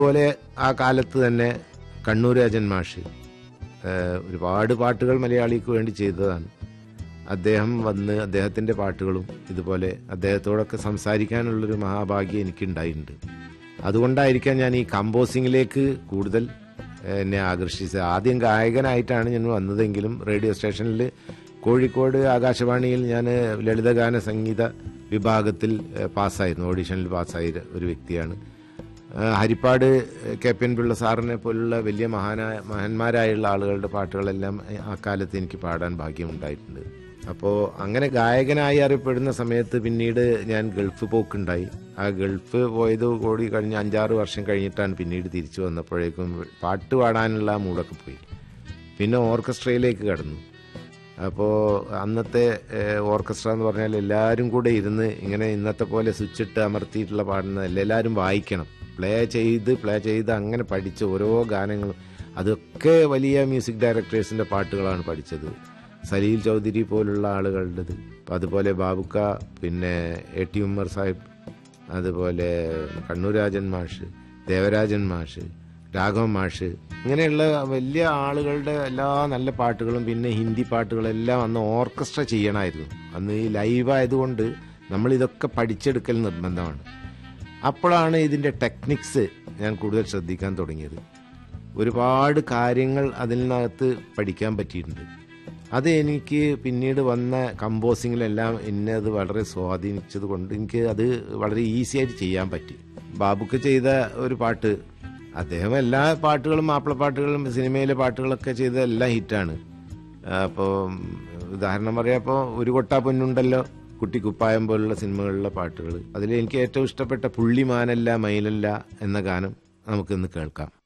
അതുപോലെ ആ കാലത്ത് തന്നെ കണ്ണൂർ രാജൻ മാഷ് ഏഹ്, ഒരുപാട് പാട്ടുകൾ മലയാളിക്ക് വേണ്ടി ചെയ്തതാണ് അദ്ദേഹം വന്ന് അദ്ദേഹത്തിന്റെ പാട്ടുകളും ഇതുപോലെ അദ്ദേഹത്തോടൊക്കെ സംസാരിക്കാനുള്ളൊരു മഹാഭാഗ്യം എനിക്കുണ്ടായിട്ടുണ്ട് അതുകൊണ്ടായിരിക്കാം ഞാൻ ഈ കമ്പോസിങ്ങിലേക്ക് കൂടുതൽ ഏഹ്, എന്നെ ആകർഷിച്ചത് ആദ്യം ഗായകനായിട്ടാണ് ഞാൻ വന്നതെങ്കിലും റേഡിയോ സ്റ്റേഷനിൽ കോഴിക്കോട് ആകാശവാണിയിൽ ഞാൻ ലളിതഗാന സംഗീത വിഭാഗത്തിൽ ഏഹ്, പാസ്സായിരുന്നു ഓഡീഷനിൽ പാസ്സായ ഒരു വ്യക്തിയാണ് ആ, Harippad K P N Pillai സാറിനെ പോലുള്ള വലിയ മഹാനായ മഹാന്മാരായുള്ള ആളുകളുടെ പാട്ടുകളെല്ലാം ആ കാലത്ത് എനിക്ക് പാടാൻ ഭാഗ്യമുണ്ടായിട്ടുണ്ട് അപ്പോൾ അങ്ങനെ ഗായകനായി അറിയപ്പെടുന്ന സമയത്ത് പിന്നീട് ഞാൻ ഗൾഫ് പോക്കുണ്ടായി ആ ഗൾഫ് പോയത് കൂടി കഴിഞ്ഞ് അഞ്ചാറ് വർഷം കഴിഞ്ഞിട്ടാണ് പിന്നീട് തിരിച്ചു വന്നപ്പോഴേക്കും പാട്ട് പാടാനുള്ള ആ മൂടൊക്കെ പോയി പിന്നെ ഓർക്കസ്ട്രയിലേക്ക് കടന്നു അപ്പോൾ അന്നത്തെ ഏഹ്, ഓർക്കസ്ട്ര എന്ന് പറഞ്ഞാൽ എല്ലാവരും കൂടെ ഇരുന്ന് ഇങ്ങനെ ഇന്നത്തെ പോലെ സ്വിച്ച് ഇട്ട് അമർത്തിയിട്ടുള്ള പാടുന്നതല്ല എല്ലാവരും വായിക്കണം പ്ലേ ചെയ്ത് പ്ലേ ചെയ്ത് അങ്ങനെ പഠിച്ച ഓരോ ഗാനങ്ങളും അതൊക്കെ വലിയ മ്യൂസിക് ഡയറക്ടേഴ്സിന്റെ പാട്ടുകളാണ് പഠിച്ചത് സലീൽ ചൗധരി പോലുള്ള ആളുകളുടേത് അപ്പൊ അതുപോലെ ബാബുക്ക പിന്നെ എ ടി ഉമ്മർ സാഹിബ് അതുപോലെ കണ്ണൂർ രാജൻ മാഷ് ദേവരാജൻ മാഷ് രാഘവൻ മാഷ് ഇങ്ങനെയുള്ള വലിയ ആളുകളുടെ എല്ലാ നല്ല പാട്ടുകളും പിന്നെ ഹിന്ദി പാട്ടുകളെല്ലാം അന്ന് ഓർക്കസ്ട്ര ചെയ്യണമായിരുന്നു അന്ന് ഈ ലൈവ് ആയതുകൊണ്ട് നമ്മൾ ഇതൊക്കെ പഠിച്ചെടുക്കൽ നിർബന്ധമാണ് അപ്പോഴാണ് ഇതിന്റെ ടെക്നിക്സ് ഞാൻ കൂടുതൽ ശ്രദ്ധിക്കാൻ തുടങ്ങിയത് ഒരുപാട് കാര്യങ്ങൾ അതിനകത്ത് പഠിക്കാൻ പറ്റിയിട്ടുണ്ട് അത് എനിക്ക് പിന്നീട് വന്ന കമ്പോസിങ്ങിലെല്ലാം എന്നെ അത് വളരെ സ്വാധീനിച്ചത് കൊണ്ട് എനിക്ക് അത് വളരെ ഈസി ആയിട്ട് ചെയ്യാൻ പറ്റി ബാബുക്ക് ചെയ്ത ഒരു പാട്ട് അദ്ദേഹം എല്ലാ പാട്ടുകളും മാപ്പിളപ്പാട്ടുകളും സിനിമയിലെ പാട്ടുകളൊക്കെ ചെയ്ത എല്ലാം ഹിറ്റാണ് അപ്പോൾ ഉദാഹരണം പറയാപ്പോൾ ഒരു കൊട്ടാ പൊന്നുണ്ടല്ലോ കുട്ടിക്കുപ്പായം പോലുള്ള സിനിമകളിലെ പാട്ടുകൾ അതിൽ എനിക്ക് ഏറ്റവും ഇഷ്ടപ്പെട്ട പുള്ളിമാനല്ല മയിലല്ല എന്ന ഗാനം നമുക്കിന്ന് കേൾക്കാം